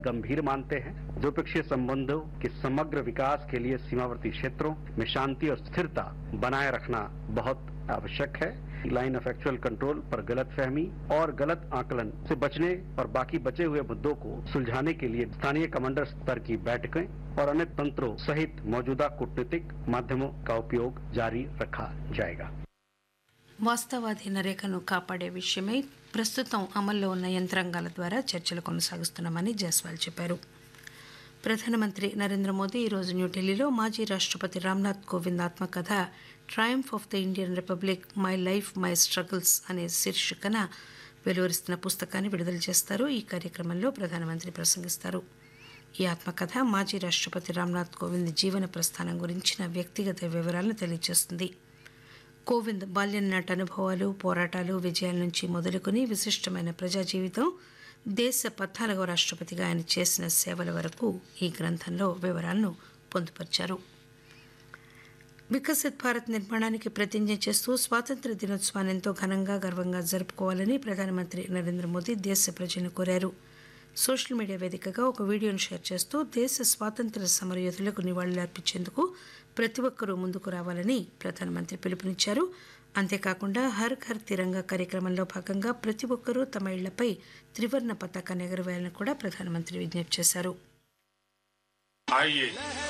गंभीर मानते हैं द्विपक्षीय संबंधों के समग्र विकास के लिए सीमावर्ती क्षेत्रों में शांति और स्थिरता बनाए रखना बहुत आवश्यक है लाइन ऑफ एक्चुअल कंट्रोल पर गलत फहमी और गलत आकलन से बचने और बाकी बचे हुए मुद्दों को सुलझाने के लिए स्थानीय कमांडर स्तर की बैठकें और अन्य तंत्रों सहित मौजूदा कूटनीतिक माध्यमों का उपयोग जारी रखा जाएगा వాస్తవాధీన రేఖను కాపాడే విషయమై ప్రస్తుతం అమల్లో ఉన్న యంత్రాంగాల ద్వారా చర్చలు కొనసాగిస్తున్నామని జైస్వాల్ చెప్పారు ప్రధానమంత్రి నరేంద్ర మోదీ ఈరోజు న్యూఢిల్లీలో మాజీ రాష్ట్రపతి రామ్నాథ్ కోవింద్ ఆత్మకథ triumph of the Indian republic my life my struggles అనే శీర్షికన వెలువరిస్తున్న పుస్తకాన్ని విడుదల చేస్తారు ఈ కార్యక్రమంలో ప్రధానమంత్రి ప్రసంగిస్తారు ఈ ఆత్మకథ మాజీ రాష్ట్రపతి రామ్నాథ్ కోవింద్ జీవన ప్రస్థానం గురించిన వ్యక్తిగత వివరాలను తెలియజేస్తుంది కోవింద్ బాల్యం నాటి అనుభవాలు పోరాటాలు విజయాల నుంచి మొదలుకొని విశిష్టమైన ప్రజా జీవితం దేశ పద్నాలుగవ రాష్ట్రపతిగా ఆయన చేసిన సేవల వరకు ఈ గ్రంథంలో వివరాలను పొందుపరిచారు వికసిత్ భారత్ నిర్మాణానికి ప్రతిజ్ఞ చేస్తూ స్వాతంత్ర దినోత్సవాన్ని ఎంతో ఘనంగా గర్వంగా జరుపుకోవాలని ప్రధానమంత్రి నరేంద్ర మోదీ దేశ ప్రజలను కోరారు సోషల్ మీడియా వేదికగా ఒక వీడియోను షేర్ చేస్తూ దేశ స్వాతంత్ర సమరయోధులకు నివాళులర్పించేందుకు ప్రతి ఒక్కరూ ముందుకు రావాలని ప్రధానమంత్రి పిలుపునిచ్చారు అంతేకాకుండా హర్ ఘర్ తిరంగా కార్యక్రమంలో భాగంగా ప్రతి ఒక్కరూ తమ ఇళ్లపై త్రివర్ణ పతాకాన్ని ఎగురవేయాలని కూడా ప్రధానమంత్రి విజ్ఞప్తి చేశారు आइए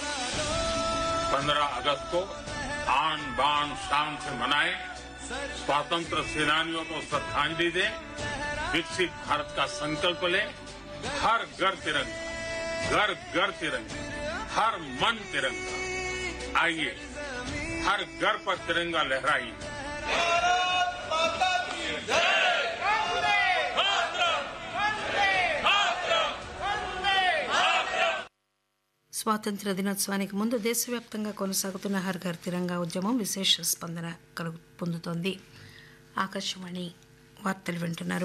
15 अगस्त को आन बान शान से मनाएं स्वतंत्र सेनानियों को श्रद्धांजलि दें विकसित भारत का संकल्प लें हर घर तिरंगा घर घर तिरंगा हर मन तिरंगा आइए हर घर पर तिरंगा लहराइए స్వాతంత్ర దినోత్సవానికి ముందు దేశవ్యాప్తంగా కొనసాగుతున్న హర్ ఘర్ తిరంగా ఉద్యమం విశేష స్పందన కలుగు పొందుతోంది ఆకాశవాణి వార్తలు వింటున్నారు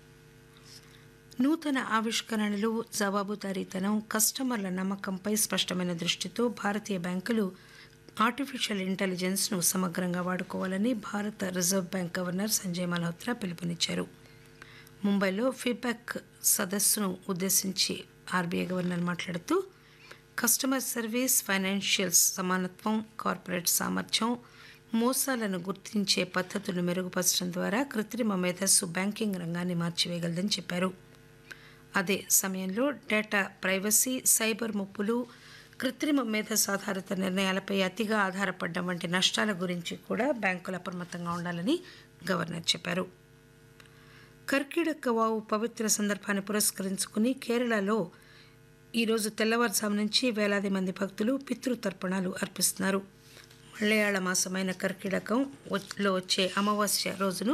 నూతన ఆవిష్కరణలు జవాబుదారీతనం కస్టమర్ల నమ్మకంపై స్పష్టమైన దృష్టితో భారతీయ బ్యాంకులు ఆర్టిఫిషియల్ ఇంటెలిజెన్స్ను సమగ్రంగా వాడుకోవాలని భారత reserve bank governor Sanjay Malhotra పిలుపునిచ్చారు ముంబైలో ఫీడ్బ్యాక్ సదస్సును ఉద్దేశించి ఆర్బీఐ గవర్నర్ మాట్లాడుతూ కస్టమర్ సర్వీస్ ఫైనాన్షియల్ సమానత్వం కార్పొరేట్ సామర్థ్యం మోసాలను గుర్తించే పద్ధతులను మెరుగుపరచడం ద్వారా కృత్రిమ మేధస్సు బ్యాంకింగ్ రంగాన్ని మార్చివేయగలదని చెప్పారు అదే సమయంలో డేటా ప్రైవసీ సైబర్ ముప్పులు కృత్రిమ మేధస్సు ఆధారిత నిర్ణయాలపై అతిగా ఆధారపడడం వంటి నష్టాల గురించి కూడా బ్యాంకులు అప్రమత్తంగా ఉండాలని గవర్నర్ చెప్పారు కర్కిడక వావు పవిత్ర సందర్భాన్ని పురస్కరించుకుని కేరళలో ఈరోజు తెల్లవారుజాము నుంచి వేలాది మంది భక్తులు పితృతర్పణాలు అర్పిస్తున్నారు మలయాళ మాసమైన కర్కిడకం లో వచ్చే అమావాస్య రోజును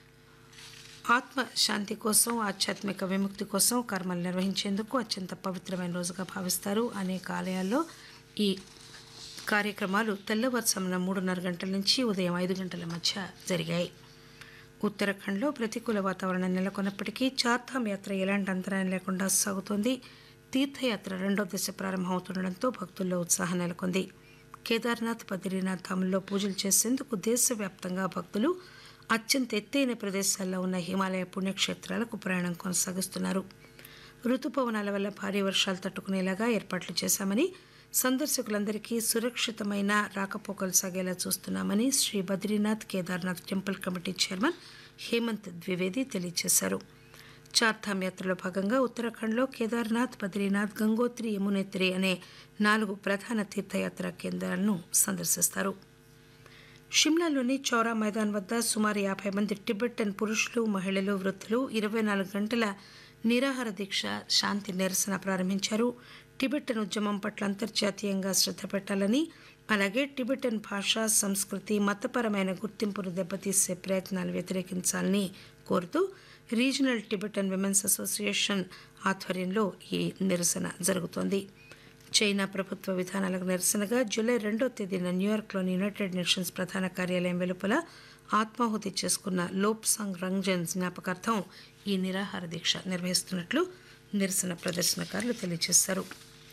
ఆత్మ శాంతి కోసం ఆధ్యాత్మిక విముక్తి కోసం కర్మలు నిర్వహించేందుకు అత్యంత పవిత్రమైన రోజుగా భావిస్తారు అనేక ఆలయాల్లో ఈ కార్యక్రమాలు తెల్లవారుజామున మూడున్నర గంటల నుంచి ఉదయం ఐదు గంటల మధ్య జరిగాయి ఉత్తరాఖండ్లో ప్రతికూల వాతావరణం నెలకొన్నప్పటికీ చార్ధామ్ యాత్ర ఎలాంటి అంతరాయం లేకుండా సాగుతోంది తీర్థయాత్ర రెండో దశ ప్రారంభమవుతుండటంతో భక్తుల్లో ఉత్సాహం నెలకొంది కేదార్నాథ్ బద్రీనాథ్ ధాముల్లో పూజలు చేసేందుకు దేశవ్యాప్తంగా భక్తులు అత్యంత ఎత్తైన ప్రదేశాల్లో ఉన్న హిమాలయ పుణ్యక్షేత్రాలకు ప్రయాణం కొనసాగిస్తున్నారు రుతుపవనాల వల్ల భారీ వర్షాలు తట్టుకునేలాగా ఏర్పాట్లు చేశామని సందర్శకులందరికీ సురక్షితమైన రాకపోకలు సాగేలా చూస్తున్నామని Shri Badrinath Kedarnath temple committee chairman Hemant Dwivedi తెలియజేశారు చార్ధామ్ యాత్రలో భాగంగా ఉత్తరాఖండ్లో కేదార్నాథ్ బద్రీనాథ్ గంగోత్రి యమునేత్రి అనే నాలుగు ప్రధాన తీర్థయాత్ర కేంద్రాలను సందర్శిస్తారు షిమ్లాలోని చౌరా మైదాన్ వద్ద సుమారు యాభై మంది టిబెటన్ పురుషులు మహిళలు వృద్ధులు ఇరవై నాలుగు గంటల నిరాహార దీక్ష శాంతి నిరసన ప్రారంభించారు టిబెటన్ ఉద్యమం పట్ల అంతర్జాతీయంగా శ్రద్ధ పెట్టాలని అలాగే టిబెటన్ భాష సంస్కృతి మతపరమైన గుర్తింపును దెబ్బతీసే ప్రయత్నాలు వ్యతిరేకించాలని కోరుతూ రీజనల్ టిబెటన్ విమెన్స్ అసోసియేషన్ ఆధ్వర్యంలో ఈ నిరసన జరుగుతోంది చైనా ప్రభుత్వ విధానాలకు నిరసనగా జూలై రెండో తేదీన న్యూయార్క్లోని యునైటెడ్ నేషన్స్ ప్రధాన కార్యాలయం వెలుపల ఆత్మాహుతి చేసుకున్న లోప్సాంగ్ రంగ్జన్ జ్ఞాపకార్థం ఈ నిరాహార దీక్ష నిర్వహిస్తున్నట్లు నిరసన ప్రదర్శనకారులు తెలియజేశారు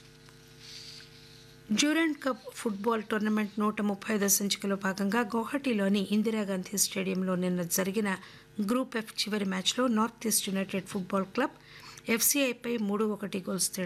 డ్యూరెంట్ కప్ ఫుట్బాల్ టోర్నమెంట్ నూట ముప్పై ఐదో సంచికలో భాగంగా గౌహటిలోని ఇందిరాగాంధీ స్టేడియంలో నిన్న జరిగిన గ్రూప్ ఎఫ్ చివరి మ్యాచ్లో north east united football club ఎఫ్సీఐపై మూడు ఒకటి గోల్స్ తేడా